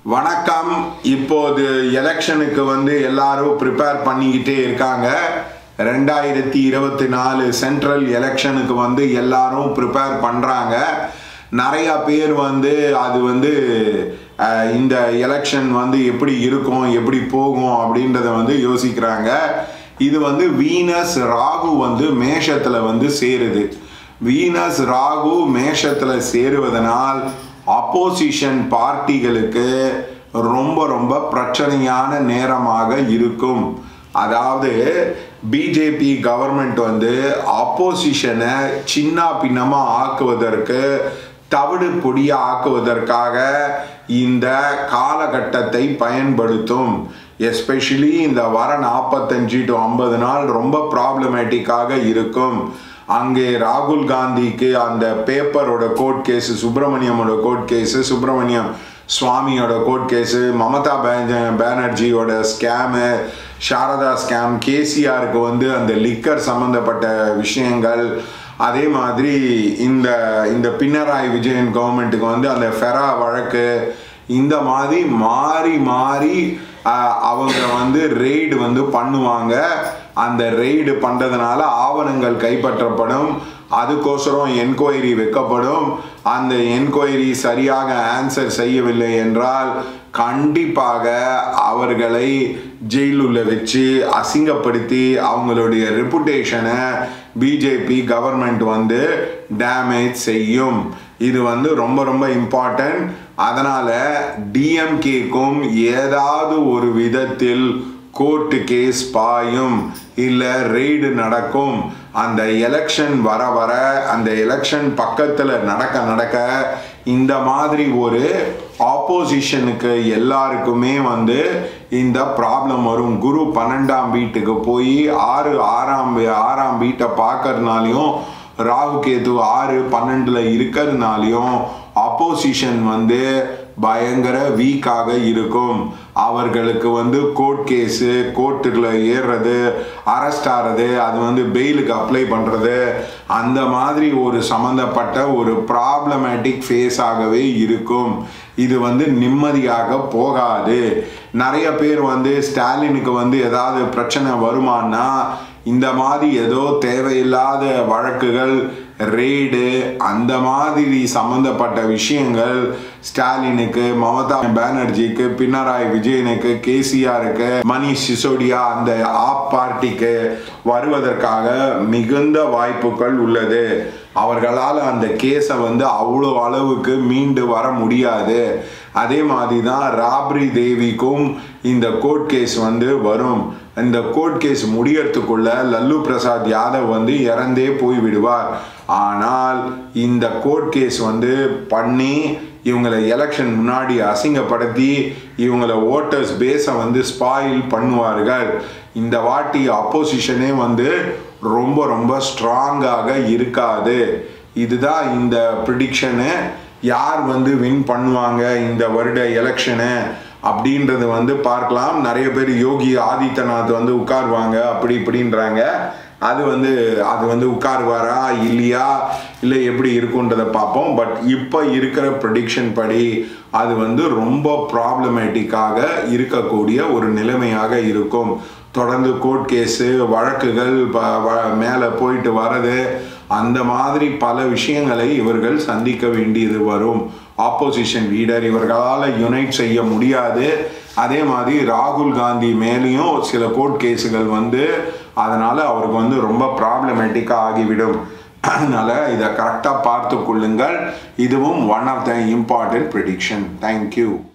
வணக்கம் இப்போது எலெக்ஷனுக்கு வந்து எல்லாரும் ப்ரிப்பேர் பண்ணிக்கிட்டே இருக்காங்க ரெண்டாயிரத்தி இருபத்தி நாலு சென்ட்ரல் எலெக்ஷனுக்கு வந்து எல்லாரும் ப்ரிப்பேர் பண்ணுறாங்க நிறைய பேர் வந்து அது வந்து அஹ், இந்த எலெக்ஷன் வந்து எப்படி இருக்கும் எப்படி போகும் அப்படின்றத வந்து யோசிக்கிறாங்க இது வந்து வீனஸ் ராகு வந்து மேஷத்தில் வந்து சேருது வீனஸ் ராகு மேஷத்தில் சேருவதனால் அப்போசிஷன் பார்ட்டிகளுக்கு ரொம்ப ரொம்ப பிரச்சனையான நேரமாக இருக்கும் அதாவது பிஜேபி கவர்மெண்ட் வந்து அப்போசிஷனை சின்ன பின்னமாக ஆக்குவதற்கு தவிடு பொடியா ஆக்குவதற்காக இந்த காலகட்டத்தை பயன்படுத்தும் எஸ்பெஷலி இந்த வர நாற்பத்தஞ்சு டு ஐம்பது நாள் ரொம்ப ப்ராப்ளமேட்டிக்காக இருக்கும் அங்கே ராகுல் காந்திக்கு அந்த பேப்பரோட கோர்ட் கேஸ் சுப்பிரமணியமோட கோர்ட் கேஸ் சுப்பிரமணியம் சுவாமியோட கோர்ட் கேஸு மமதா பேன- பானர்ஜியோட ஸ்கேமு சாரதா ஸ்கேம் கேசிஆருக்கு வந்து அந்த லிக்கர் சம்மந்தப்பட்ட விஷயங்கள் அதே மாதிரி இந்த இந்த பினராயி விஜயன் கவர்மெண்ட்டுக்கு வந்து அந்த ஃபெரா வழக்கு இந்த மாதிரி மாறி மாறி ஆஹ், அவங்க வந்து ரெய்டு வந்து பண்ணுவாங்க அந்த ரெய்டு பண்ணுறதுனால ஆவணங்கள் கைப்பற்றப்படும் அதுக்கோசரம் என்கொயரி வைக்கப்படும் அந்த என்கொயரி சரியாக ஆன்சர் செய்யவில்லை என்றால் கண்டிப்பாக அவர்களை ஜெயிலுள்ள வச்சு அசிங்கப்படுத்தி அவங்களுடைய ரெப்புடேஷனை பிஜேபி கவர்மெண்ட் வந்து டேமேஜ் செய்யும் இது வந்து ரொம்ப ரொம்ப இம்பார்ட்டன்ட் அதனால டிஎம்கேக்கும் ஏதாவது ஒரு விதத்தில் கோர்ட்டு கேஸ் பாயும் இல்லை ரெய்டு நடக்கும் அந்த எலெக்ஷன் வர வர அந்த எலெக்ஷன் பக்கத்தில் நடக்க நடக்க இந்த மாதிரி ஒரு ஆப்போசிஷனுக்கு எல்லாருக்குமே வந்து இந்த ப்ராப்ளம் வரும் குரு பன்னெண்டாம் வீட்டுக்கு போய் ஆறு ஆறாம் வீ- ஆறாம் வீட்டை பார்க்கறதுனாலையும் ராகு கேது ஆறு பன்னெண்டுல இருக்கிறதுனாலையும் அப்போசிஷன் வந்து பயங்கர வீக்காக இருக்கும் அவர்களுக்கு வந்து கோர்ட் கேஸு கோர்ட்டுல ஏறுறது அரெஸ்ட் ஆகிறது அது வந்து பெயிலுக்கு அப்ளை பண்ணுறது அந்த மாதிரி ஒரு சம்மந்தப்பட்ட ஒரு ப்ராப்ளமேட்டிக் ஃபேஸாகவே இருக்கும் இது வந்து நிம்மதியாக போகாது நிறைய பேர் வந்து ஸ்டாலினுக்கு வந்து ஏதாவது பிரச்சனை வருமானா இந்த மாதிரி ஏதோ தேவையில்லாத வழக்குகள் ரெய்டு அந்த மாதிரி சம்மந்தப்பட்ட விஷயங்கள் ஸ்டாலினுக்கு மமதா பானர்ஜிக்கு பினராயி விஜயனுக்கு கேசிஆருக்கு மணிஷ் சிசோடியா அந்த ஆப் பார்ட்டிக்கு வருவதற்காக மிகுந்த வாய்ப்புகள் உள்ளது அவர்களால் அந்த கேஸை வந்து அவ்வளோ அளவுக்கு மீண்டு வர முடியாது அதே மாதிரி தான் ராப்ரி தேவிக்கும் இந்த கோர்ட் கேஸ் வந்து வரும் இந்த கோர்ட் கேஸ் முடியறதுக்குள்ள லல்லு பிரசாத் யாதவ் வந்து இறந்தே போய் விடுவார் ஆனால் இந்த கோர்ட் கேஸ் வந்து பண்ணி இவங்களை எலெக்ஷன் முன்னாடி அசிங்கப்படுத்தி இவங்களை ஓட்டர்ஸ் பேஸை வந்து ஸ்பாயில் பண்ணுவார்கள் இந்த வாட்டி அப்போசிஷனே வந்து ரொம்ப ரொம்ப ஸ்ட்ராங்காக இருக்காது இதுதான் இந்த ப்ரிடிக்ஷனு யார் வந்து வின் பண்ணுவாங்க இந்த வருட எலெக்ஷனு அப்படின்றது வந்து பார்க்கலாம் நிறைய பேர் யோகி ஆதித்யநாத் வந்து உட்காருவாங்க அப்படி இப்படின்றாங்க அது வந்து அது வந்து உட்காருவாரா இல்லையா இல்லை எப்படி இருக்குன்றதை பார்ப்போம் பட் இப்போ இருக்கிற ப்ரொடிக்ஷன் படி அது வந்து ரொம்ப ப்ராப்ளமேட்டிக்காக இருக்கக்கூடிய ஒரு நிலைமையாக இருக்கும் தொடர்ந்து கோர்ட் கேஸு வழக்குகள் ப- வ- மேலே போயிட்டு வர்றது அந்த மாதிரி பல விஷயங்களை இவர்கள் சந்திக்க வேண்டியது வரும் ஆப்போசிஷன் லீடர் இவர்களால் யுனைட் செய்ய முடியாது அதே மாதிரி ராகுல் காந்தி மேலேயும் சில கோர்ட் கேஸுகள் வந்து அதனால் அவருக்கு வந்து ரொம்ப ப்ராப்ளமேட்டிக்காக ஆகிவிடும் அதனால் இதை கரெக்டாக பார்த்து கொள்ளுங்கள் இதுவும் one of the important prediction thank you